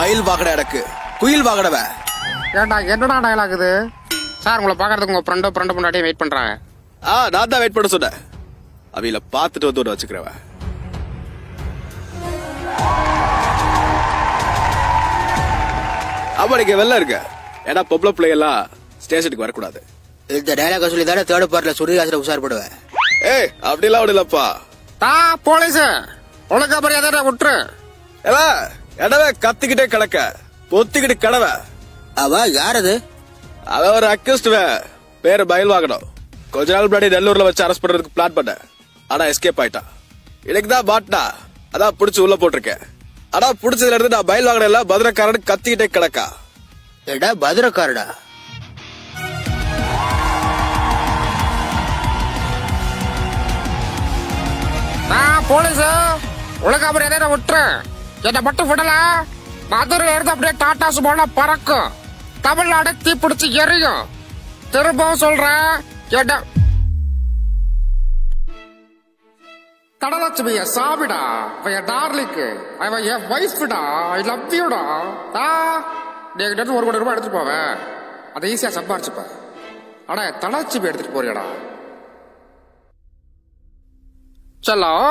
மயில் வாகன எனக்கு குயில் வாகனவ ஏண்டா என்னடா டயலாக் இது சார் உங்களை பார்க்கறதுக்கு உங்க ஃப்ரெண்டோ ஃப்ரெண்டு முன்னாடியே வெயிட் பண்றாங்க ஆ நான் தான் வெயிட் பண்ண சொன்னேன் அவையில பார்த்துட்டு வந்து ஒன்று வச்சுக்கிறவ ஆமா நீங்க வெளில இருக்க ஏன்னா பொம்பளை பிள்ளைகள்லாம் ஸ்டேஷனுக்கு வரக்கூடாது இந்த டைலாக சொல்லி தானே தேர்ட் பார்ட்ல சுருதிகாசில உஷார்படுவேன் ஏய் அப்படிலாம் ஒண்ணு இல்லப்பா தா போலீஸ் உனக்கு அப்புறம் எதை விட்டுரு ஏல இடவே கத்திக்கிட்டே கிடக்க பொத்திக்கிட்டு கடவை அவ யார் அது அவன் ஒரு அக்யூஸ்டுவ பேரு பயில் வாங்கணும் கொஞ்ச நாள் முன்னாடி நெல்லூர்ல வச்சு அரெஸ்ட் பண்றதுக்கு பிளான் பண்ணேன் ஆனா எஸ்கேப் ஆயிட்டான் எனக்கு தான் மாட்டினா அதான் புடிச்சு உள்ள போட்டிருக்கேன் ஆனா புடிச்சதுல இருந்து நான் பயில் வாங்கின எல்லாம் பத்திரக்காரன் கத்திக்கிட்டே கிடக்கா ஏடா பத்ரக்காரடா தா போலீஸ் உனக்கு அப்புறம் எதை விட்டுரு என்னை மட்டும் விடல மதுரை இருந்து அப்படியே டாடா சுமோல பறக்கும் தமிழ்நாடு தீப்பிடிச்சு எரியும் திரும்பவும் சொல்றேன் என்ன கடலட்சுமிய சாமிடா அவன் என் டார்லிக்கு அவன் என் வைஃப்டா ஐ லவ் யூடா தா நீ என்கிட்ட இருந்து ஒரு கோடி ரூபாய் எடுத்துட்டு போவேன் அதை ஈஸியா சம்பாரிச்சுப்ப ஆனா என் தலட்சுமி எடுத்துட்டு போறியடா செல்லம்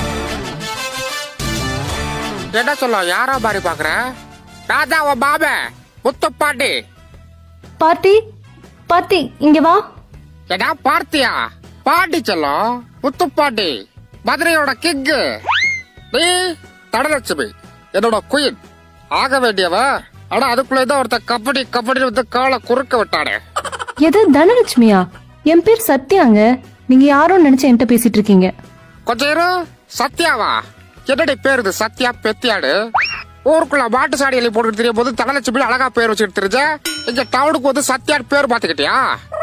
என்ன சொல்லம் யாரா மாதிரி பாக்குற நான் தான் உன் மாம முத்துப்பாண்டி பார்த்தி பார்த்தி இங்க வா ஏடா பார்த்தியா பாண்டி செல்லம் முத்துப்பாண்டி மதுரையோட கிங்கு நீ தடலட்சுமி என்னோட குயின் ஆக வேண்டியவ ஆனா அதுக்குள்ள தான் ஒருத்த கபடி கபடி வந்து காலை குறுக்க விட்டானே எது தனலட்சுமியா என் பேர் சத்யாங்க நீங்க யாரும் நினைச்சு என்கிட்ட பேசிட்டு இருக்கீங்க கொஞ்சம் இரு சத்யாவா என்னடி பேர் இது சத்யா பெத்தியாடு ஊருக்குள்ள மாட்டு சாடி எலி போட்டு தெரியும் போது தனலட்சுமி அழகா பேர் வச்சுட்டு தெரிஞ்ச இங்க டவுனுக்கு வந்து சத்யாடு பேர் பாத்துக்கிட்டியா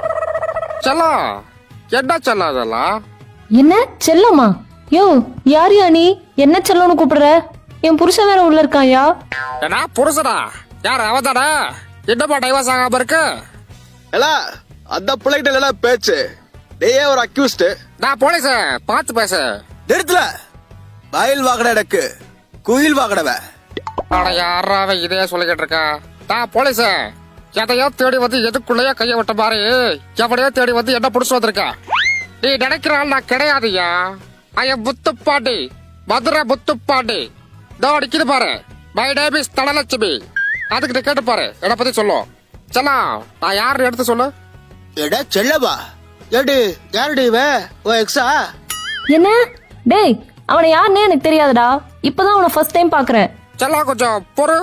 செல்லம் என்ன செல்லம் அதெல்லாம் என்ன செல்லம்மா யோ யாரியா நீ என்ன செல்லம்னு கூப்பிடுற என் புருஷன் வேற உள்ள இருக்காயா ஏன்னா புருஷனா யார் அவதானா என்னப்பா டைவர்ஸ் ஆகாம இருக்கு ஏல அந்த பிள்ளைகிட்ட என்ன பேச்சு நீயே ஒரு அக்யூஸ்ட் நான் போலீஸ் பார்த்து பேசு நிறுத்தல மயில் வாகன எனக்கு குயில் வாகனவ ஆனா யாராவ இதே சொல்லிக்கிட்டு இருக்கா நான் போலீஸ் எதையோ தேடி வந்து எதுக்குள்ளேயோ கைய விட்ட மாதிரி எவனையோ தேடி வந்து என்ன புடிச்சு வந்திருக்க நீ நினைக்கிற ஆள் நான் கிடையாதுயா ஐய புத்துப்பாண்டி மதுரை புத்துப்பாண்டி இதோ அடிக்குது பாரு மை நேம் இஸ் தனலட்சுமி அதுக்கு நீ கேட்டு பாரு என்னை பத்தி சொல்லும் செல்லாம் நான் யாருன்னு எடுத்து சொல்லு ஏடா செல்லவா ஏடி யாருடி இவ ஓ எக்ஸா என்ன டேய் அவனை யாருன்னே எனக்கு தெரியாதுடா இப்பதான் அவனை ஃபர்ஸ்ட் டைம் பாக்குறேன் செல்லாம் கொஞ்சம் பொறு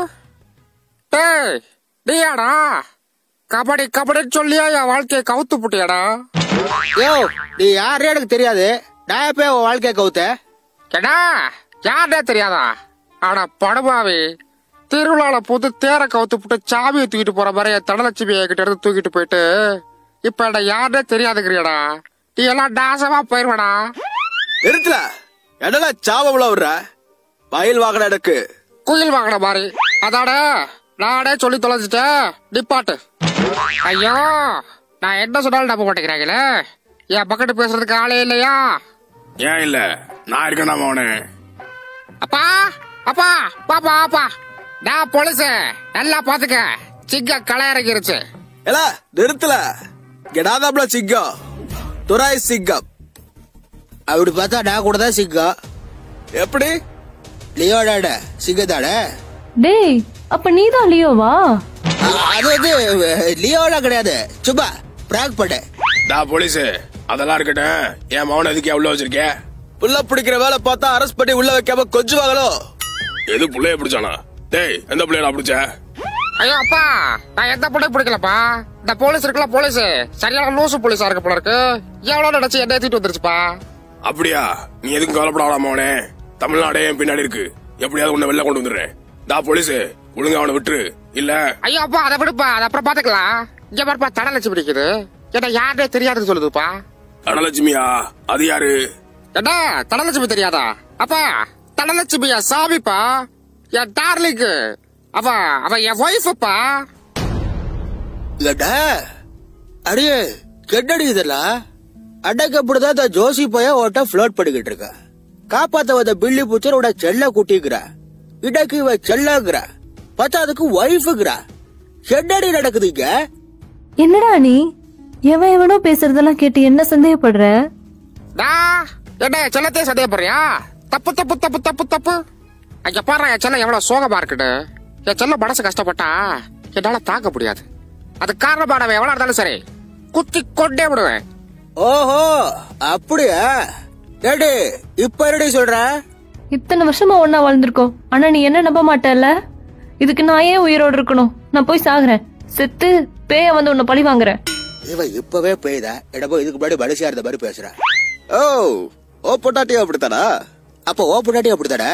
டேய் நீயாடா கபடி கபடின்னு சொல்லியா என் வாழ்க்கையை கவுத்து புட்டியாடா யோ நீ யாரு எனக்கு தெரியாது நான் எப்ப உன் வாழ்க்கைய கவுத்த கேடா யாருனே தெரியாதா ஆனா படுபாவி திருவிழால புது தேர கவுத்து புட்டு சாவியை தூக்கிட்டு போற மாதிரி என் தனலட்சுமி கிட்ட இருந்து தூக்கிட்டு போயிட்டு இப்ப என்ன யாருனே தெரியாதுங்கிறியடா நீ எல்லாம் நாசமா போயிருவடா நிறுத்தல என்னடா சாவ விடுற மயில் வாகன எனக்கு குயில் வாங்கின மாதிரி அதாட நானே சொல்லி தொலைச்சிட்டேன் நிப்பாட்டு ஐயோ நான் என்ன சொன்னாலும் நம்ப மாட்டேங்கிறாங்களே என் பக்கத்து பேசுறதுக்கு ஆளே இல்லையா ஏன் இல்ல நான் இருக்கேன் அவனு அப்பா அப்பா பாப்பா அப்பா நான் போலீஸ் நல்லா பாத்துக்க சிங்க களை இறங்கிருச்சு ஏல நிறுத்தல கெடாதாப்ல சிங்கம் துராய் சிங்கம் அப்படி பார்த்தா நான் கூட தான் சிங்கம் எப்படி லியோடாட சிங்கத்தாட டேய் அப்ப நீதான் லியோவா அது வந்து லியோலாம் கிடையாது சும்மா பிராக் பண்ண நான் போலீஸ் அதெல்லாம் இருக்கட்டும் என் மவன் எதுக்கு உள்ள வச்சிருக்கேன் புள்ள பிடிக்கிற வேலை பார்த்தா அரெஸ்ட் பண்ணி உள்ள வைக்காம கொஞ்சுவாங்களோ எது புள்ளைய பிடிச்சானா டேய் எந்த பிள்ளைய பிடிச்ச ஐயோ அப்பா நான் எந்த பிள்ளை பிடிக்கலப்பா இந்த போலீஸ் இருக்குல்ல போலீஸ் சரியான லூசு போலீஸா இருக்கு போல இருக்கு எவ்வளவு நினைச்சு என்ன ஏத்திட்டு வந்துருச்சுப்பா அப்படியா நீ எதுக்கும் கவலைப்படாத மவனே தமிழ்நாடே என் பின்னாடி இருக்கு எப்படியாவது உன்னை வெளில கொண்டு வந்துடுறேன் நான் போலீஸ் ஒழுங்கா அவனை விட்டுரு இல்ல ஐயோ அப்பா அதை விடுப்பா அதை அப்புறம் பாத்துக்கலாம் இங்க பாருப்பா தடலட்சி பிடிக்குது என்ன யாருனே தெரியாதுன்னு சொல்லுதுப்பா தனலட்சுமியா அது யாரு என்ன தனலட்சுமி தெரியாதா அப்பா தனலட்சுமியா சாமிப்பா என் டார்லிங்கு அவ அவ என் ஒய்ஃபப்பா ஏடா அடியே கெட்டடி இதெல்லாம் அன்னைக்கு அப்படிதான் இந்த ஜோசி பைய ஓட்ட ஃபிளோட் பண்ணிக்கிட்டு இருக்க காப்பாத்த வந்த பில்லி பூச்சர் உட செல்ல குட்டிங்கிற இடக்கு இவ செல்லங்கிற பத்தாதுக்கு ஒய்ஃபுக்குறா என்னடி நடக்குது இங்க என்னடா நீ எவன் எவனோ பேசுறதெல்லாம் கேட்டு என்ன சந்தேகப்படுற டா என்ன செல்லத்தையே சந்தேகப்படுறியா தப்பு தப்பு தப்பு தப்பு தப்பு அங்க பாரு என் செல்லம் எவ்வளவு சோகமா இருக்குன்னு என் செல்லம் மனசு கஷ்டப்பட்டா என்னால தாங்க முடியாது அது காரணமானவன் எவ்வளவு இருந்தாலும் சரி குத்தி கொண்டே விடுவேன் ஓஹோ அப்படியா ஏடி இப்ப என்னடி சொல்ற இத்தனை வருஷமா ஒன்னா வாழ்ந்திருக்கோம் ஆனா நீ என்ன நம்ப மாட்டல்ல இதுக்கு நான் ஏன் உயிரோடு இருக்கணும் நான் போய் சாகுறேன் செத்து பேய வந்து உன்னை பழி வாங்குறேன் இவ இப்பவே பெய்தா இடப்போ இதுக்கு முன்னாடி பலிசியா இருந்த மாதிரி பேசுற ஓ ஓ பொட்டாட்டியும் அப்படித்தானா அப்ப ஓ புட்டாட்டி அப்படித்தானே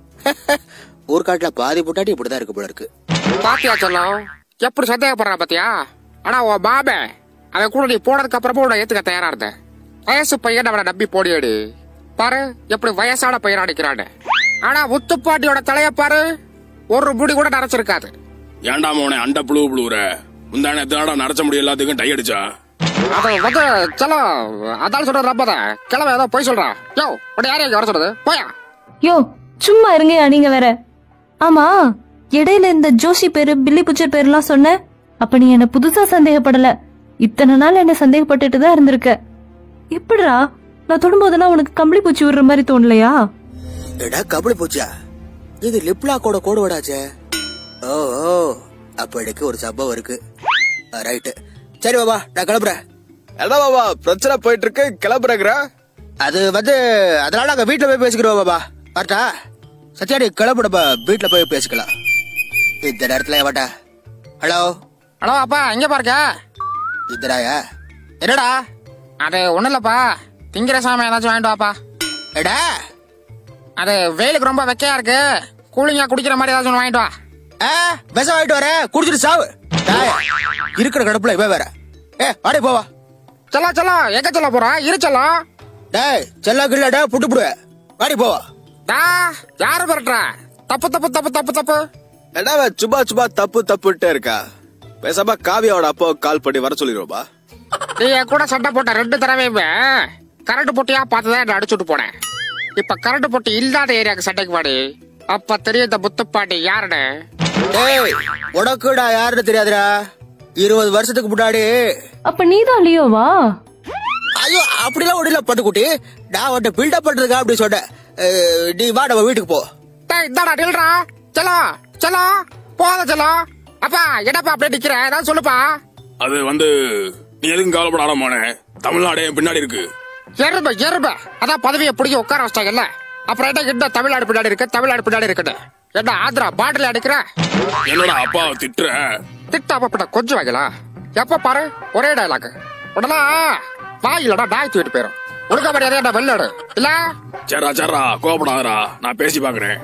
ஊர்காட்டுல பாதி புட்டாட்டி இப்படிதான் இருக்கு போல இருக்கு பாத்தியா செல்லம் எப்படி சந்தேகப்படுறான் பாத்தியா ஆனா உன் மாமே அவன் கூட நீ போனதுக்கு அப்புறமும் உன்னை ஏத்துக்க தயாரா இருந்த வயசு பையன் அவனை நம்பி போடியடி பாரு எப்படி வயசான பையன் அடிக்கிறான்னு ஆனா முத்துப்பாட்டியோட தலைய பாரு ஒரு முடி கூட நரைச்சிருக்காது ஏன்டா மோனே அண்ட புழு புழுவுற முந்தானே எத்தனாடா நரைச்ச முடியும் எல்லாத்துக்கும் டை அடிச்சா அது வந்து செல்லம் அதால சொல்ற ரப்பத கிளம்ப ஏதோ போய் சொல்றான் யோ உன்னை யாரையும் இங்க வர சொல்றது போயா யோ சும்மா இருங்க நீங்க வேற ஆமா இடையில இந்த ஜோஷி பேரு பில்லி புச்சர் பேருலாம் சொன்ன அப்ப நீ என்ன புதுசா சந்தேகப்படல இத்தனை நாள் என்ன சந்தேகப்பட்டுட்டு தான் இருந்திருக்க எப்படிடா நான் தொடும்போதெல்லாம் உனக்கு கம்பளி பூச்சி விடுற மாதிரி தோணலையா எடா கபடி பூச்சியா இது லிப்லாக்கோட கோடு வடாச்சே ஓ ஓ அப்ப எனக்கு ஒரு சம்பவம் இருக்கு ரைட்டு சரி பாபா நான் கிளம்புறேன் என்ன பாபா பிரச்சனை போயிட்டு இருக்கு கிளம்புறேங்கிற அது வந்து அதனால நாங்க வீட்டுல போய் பேசிக்கிறோம் பாபா பார்த்தா சத்யாடி கிளம்புடப்பா வீட்டுல போய் பேசிக்கலாம் இந்த நேரத்துல வாட்டா ஹலோ ஹலோ அப்பா எங்க பாருங்க இந்தராயா என்னடா அது ஒண்ணும் இல்லப்பா திங்கிற சாமி ஏதாச்சும் வாங்கிட்டு வாப்பா எடா அது வெயிலுக்கு ரொம்ப வெக்கையா இருக்கு கூலிங்கா குடிக்கிற மாதிரி ஏதாச்சும் ஒண்ணு வாங்கிட்டு வா ஆ விஷம் வாங்கிட்டு வரேன் குடிச்சிட்டு சாவு டேய், இருக்கிற கடப்புல இவன் வேற ஏ வாடி போவா செல்லா செல்லா எங்க செல்ல போறா இரு செல்லம் டேய் செல்லா கில்லடா புட்டு புடுவேன் வாடி போவா டா யாரு பெறட்டுற தப்பு தப்பு தப்பு தப்பு தப்பு என்ன அவன் சும்மா சும்மா தப்பு தப்புட்டே இருக்கா பேசாம காவியாவோட அப்பா கால் பண்ணி வர சொல்லிடுவோம்பா நீ என் கூட சண்டை போட்ட ரெண்டு தடவையுமே கரண்ட் பொட்டியா பார்த்துதான் என்ன அடிச்சுட்டு போனேன் இப்ப கரண்ட் பொட்டி இல்லாத ஏரியாக்கு சண்டைக்கு வாடி அப்ப தெரியும் இந்த முத்துப்பாண்டி யாருன்னு டேய் உனக்குடா யாருன்னு தெரியாதுடா இருபது வருஷத்துக்கு முன்னாடி அப்ப நீதான் லியோவா ஐயோ அப்படிலாம் ஒண்ணு இல்ல பட்டுக்குட்டி நான் உன்ட்ட பில்டப் பண்றதுக்கா அப்படி சொன்னேன் அஹ், நீ வா நம்ம வீட்டுக்கு போ டேய் இந்தாடா நில்றா செல்லோ செல்லோ போத செல்லோ அப்பா என்னப்பா அப்படியே நிக்கிற ஏதாவது சொல்லுப்பா அது வந்து நீ எதுக்கும் கவலைப்படாத மோனே தமிழ்நாடு என் பின்னாடி இருக்கு எருமை எருமை அதான் பதவியை பிடிக்க உட்கார வச்சிட்டாங்கல்ல அப்புறம் என்ன என்ன தமிழ்நாடு பின்னாடி இருக்கு தமிழ்நாடு பின்னாடி இருக்குது என்ன ஆந்திரா பாட்டில் அடிக்கிற என்னடா அப்பாவை திட்டுற திட்டாப்ப பின்ன கொஞ்சம் வைக்கலாம் எப்ப பாரு ஒரே டயலாக் உடலாம் வாயிலடா டாய் தூக்கிட்டு போயிரும் உடுக்க மரியாதையா வெள்ளாடு இல்ல சரிடா சரிடா கோவப்படாதடா நான் பேசி பாக்குறேன்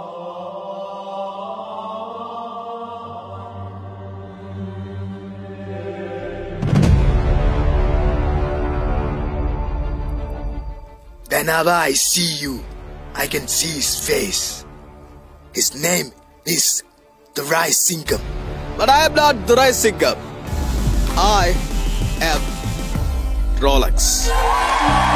Whenever I see you, I can see his face. His name is the Rai Singham. But I am not Durai Singham. I am Rolex.